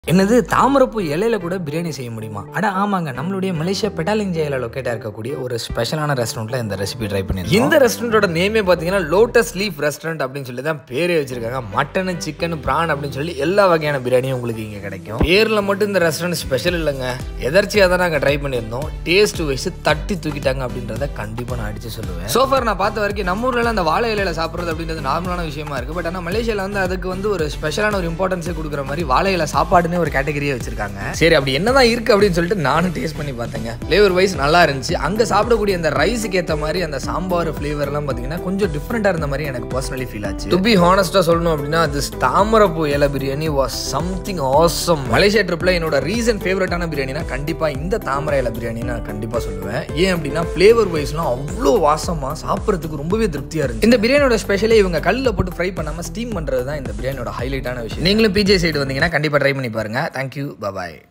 என்னது தாமரப்பூ இலையில கூட பிரியாணி செய்ய முடியுமா அட ஆமாங்க நம்மளுடைய மலேசியா பெட்டாலிங் ஜெயில லொக்கேட்டா இருக்கக்கூடிய ஒரு ஸ்பெஷலான ரெஸ்டாரண்ட்ல இந்த ரெசிபி ட்ரை பண்ணிருக்கோம் இந்த ரெஸ்டாரண்டோட நேமே பாத்தீங்கன்னா லோட்டஸ் லீஃப் ரெஸ்டாரண்ட் அப்படின்னு சொல்லி தான் பேரே வச்சிருக்காங்க மட்டன் சிக்கன் பிரான் அப்படின்னு சொல்லி எல்லா வகையான பிரியாணியும் உங்களுக்கு இங்க கிடைக்கும் பேர்ல மட்டும் இந்த ரெஸ்டாரண்ட் ஸ்பெஷல் இல்லைங்க எதர்ச்சியா தான் நாங்க ட்ரை பண்ணியிருந்தோம் டேஸ்ட் வைஸ் தட்டி தூக்கிட்டாங்க அப்படின்றத கண்டிப்பா நான் அடிச்சு சொல்லுவேன் சோஃபார் நான் பார்த்த வரைக்கும் நம்ம ஊர்ல அந்த வாழை இலையில சாப்பிடுறது அப்படின்றது நார்மலான விஷயமா இருக்கு பட் ஆனா மலேசியால வந்து அதுக்கு வந்து ஒரு ஸ்பெஷலான ஒரு இம்பார்ட்டன்ஸே கொடுக்குற மாதிரி வாழை இலை சாப்பாடுன்னு ஒரு கேட்டகரியே வச்சிருக்காங்க சரி அப்படி என்னதான் இருக்கு அப்படின்னு சொல்லிட்டு நானும் டேஸ்ட் பண்ணி பார்த்தேங்க ஃப்ளேவர் வைஸ் நல்லா இருந்துச்சு அங்க சாப்பிடக்கூடிய அந்த ரைஸுக்கு ஏத்த மாதிரி அந்த சாம்பார் ஃப்ளேவர்லாம் பார்த்தீங்கன்னா கொஞ்சம் டிஃப்ரெண்டா இருந்த மாதிரி எனக்கு பர்சனலி ஃபீல் ஆச்சு டு பி ஹானஸ்டா சொல்லணும் அப்படின்னா அது தாமரப்பூ இலை biryani was something awesome Malaysia ட்ரிப்ல என்னோட ரீசன் ஃபேவரட்டான பிரியாணினா கண்டிப்பா இந்த தாமரை இலை பிரியாணி நான் கண்டிப்பா சொல்லுவேன் ஏன் அப்படின்னா ஃப்ளேவர் வைஸ்லாம் அவ்வளோ வாசமா சாப்பிட்றதுக்கு ரொம்பவே திருப்தியா இருந்துச்சு இந்த பிரியாணியோட ஸ்பெஷலே இவங்க கல்லில் போட்டு ஃப்ரை பண்ணாம ஸ்டீம் பண்றது தான் இந்த பிரியாணியோட ஹைலைட்டான விஷயம் நீங்களும் பிஜே சைடு வந்தீங்கன்னா கண்டிப்பா ட்ரை பண்ணி பாருங்க தேங்க்யூ பபாய்